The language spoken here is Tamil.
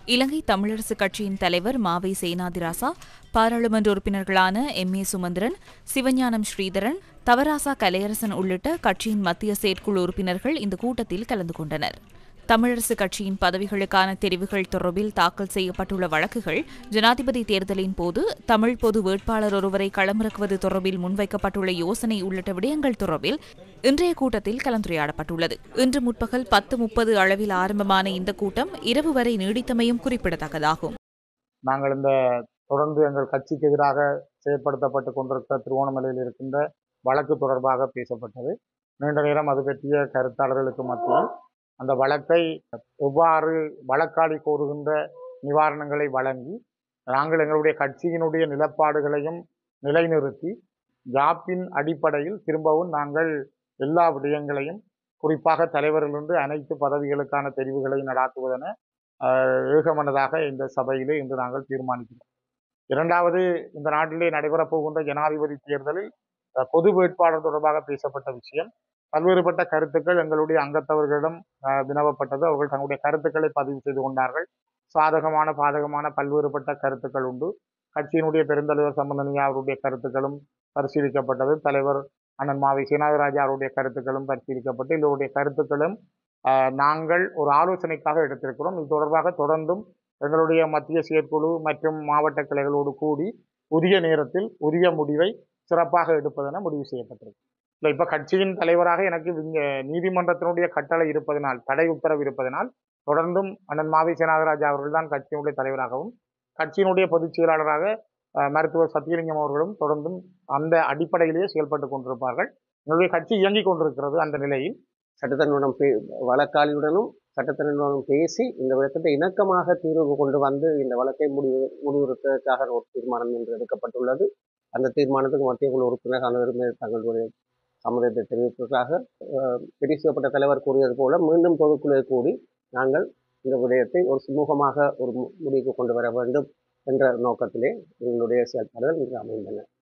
இலங்கை தமிழரசுக் கட்சியின் தலைவர் மாவை சேனாதிராசா பாராளுமன்ற உறுப்பினர்களான எம் ஏ சுமந்திரன் சிவஞானம் ஸ்ரீதரன் தவராசா கலையரசன் உள்ளிட்ட கட்சியின் மத்திய செயற்குழு உறுப்பினர்கள் இந்த கூட்டத்தில் கலந்து கொண்டனர் தமிழரசுக் கட்சியின் பதவிகளுக்கான தெரிவுகள் தொடர்பில் தாக்கல் செய்யப்பட்டுள்ள வழக்குகள் ஜனாதிபதி தேர்தலின் போது தமிழ் பொது வேட்பாளர் ஒருவரை களமிறக்குவது தொடர்பில் முன்வைக்கப்பட்டுள்ள யோசனை உள்ளிட்ட விடயங்கள் தொடர்பில் இன்றைய கூட்டத்தில் கலந்துரையாடப்பட்டுள்ளது இன்று முற்பகல் பத்து முப்பது அளவில் ஆரம்பமான இந்த கூட்டம் இரவு வரை நீடித்தமையும் குறிப்பிடத்தக்கதாகும் நாங்கள் இந்த தொடர்ந்து எங்கள் கட்சிக்கு எதிராக செயற்படுத்தப்பட்டு கொண்டிருக்கிற திருவோணமலையில் இருக்கின்ற வழக்கு தொடர்பாக பேசப்பட்டது நீண்ட நேரம் அது பற்றிய கருத்தாளர்களுக்கு மத்தியில் அந்த வழக்கை எவ்வாறு வழக்காடி கோருகின்ற நிவாரணங்களை வழங்கி நாங்கள் எங்களுடைய கட்சியினுடைய நிலப்பாடுகளையும் நிலைநிறுத்தி ஜாப்பின் அடிப்படையில் திரும்பவும் நாங்கள் எல்லா விடயங்களையும் குறிப்பாக தலைவரிலிருந்து அனைத்து பதவிகளுக்கான தெரிவுகளை நடாத்துவதென ஆஹ், ஏகமனதாக இந்த சபையிலே இன்று நாங்கள் தீர்மானிக்கிறோம் இரண்டாவது இந்த நாட்டிலே நடைபெறப் போகின்ற ஜனாதிபதி தேர்தலில் அஹ், பொது வேட்பாளர் தொடர்பாக பேசப்பட்ட விஷயம் பல்வேறுபட்ட கருத்துக்கள் எங்களுடைய அங்கத்தவர்களிடம் அஹ், வினவப்பட்டது அவர்கள் தங்களுடைய கருத்துக்களை பதிவு செய்து கொண்டார்கள் சாதகமான பாதகமான பல்வேறுபட்ட கருத்துக்கள் உண்டு கட்சியினுடைய பெருந்தலைவர் சம்பந்தனியா அவருடைய கருத்துக்களும் பரிசீலிக்கப்பட்டது தலைவர் அண்ணன் மாவை சீனாதிராஜா அவருடைய கருத்துக்களும் பரிசீலிக்கப்பட்டு எங்களுடைய கருத்துக்களும் ஆஹ், நாங்கள் ஒரு ஆலோசனைக்காக எடுத்திருக்கிறோம் இது தொடர்பாக தொடர்ந்தும் எங்களுடைய மத்திய செயற்குழு மற்றும் மாவட்ட கிளைகளோடு கூடி உரிய நேரத்தில் உரிய முடிவை சிறப்பாக எடுப்பதென முடிவு செய்யப்பட்டிருக்கு இல்லை இப்போ கட்சியின் தலைவராக எனக்கு இங்க நீதிமன்றத்தினுடைய கட்டளை இருப்பதனால் தடை உத்தரவு இருப்பதனால் தொடர்ந்தும் அண்ணன் மாவி சேனாகராஜா அவர்கள் தான் கட்சியினுடைய தலைவராகவும் கட்சியினுடைய பொதுச் செயலாளராக அஹ், மருத்துவர் சத்தியலிங்கம் அவர்களும் தொடர்ந்தும் அந்த அடிப்படையிலேயே செயல்பட்டு கொண்டிருப்பார்கள் எங்களுடைய கட்சி இயங்கிக் கொண்டிருக்கிறது அந்த நிலையில் சட்டத்தனுடன் பே வழக்காளியுடனும் சட்டத்தனுடன் பேசி இந்த விளக்கத்தை இணக்கமாக தீர்வு கொண்டு வந்து இந்த வழக்கை முடிவு முடிவுறுத்துவதற்காக ஒரு தீர்மானம் என்று எடுக்கப்பட்டுள்ளது அந்த தீர்மானத்துக்கு மத்திய குழு உறுப்பினர் அனைவருமே தங்களுடைய சம்மதத்தை தெரிவிப்பதற்காக அஹ், தெரிவு செய்யப்பட்ட தலைவர் கூறியது போல மீண்டும் பொதுக்குழு கூடி நாங்கள் இந்த விடயத்தை ஒரு சுமூகமாக ஒரு மு- முடிவுக்கு கொண்டு வர வேண்டும் என்ற நோக்கத்திலே எங்களுடைய செயல்பாடுகள் இன்று அமைந்தன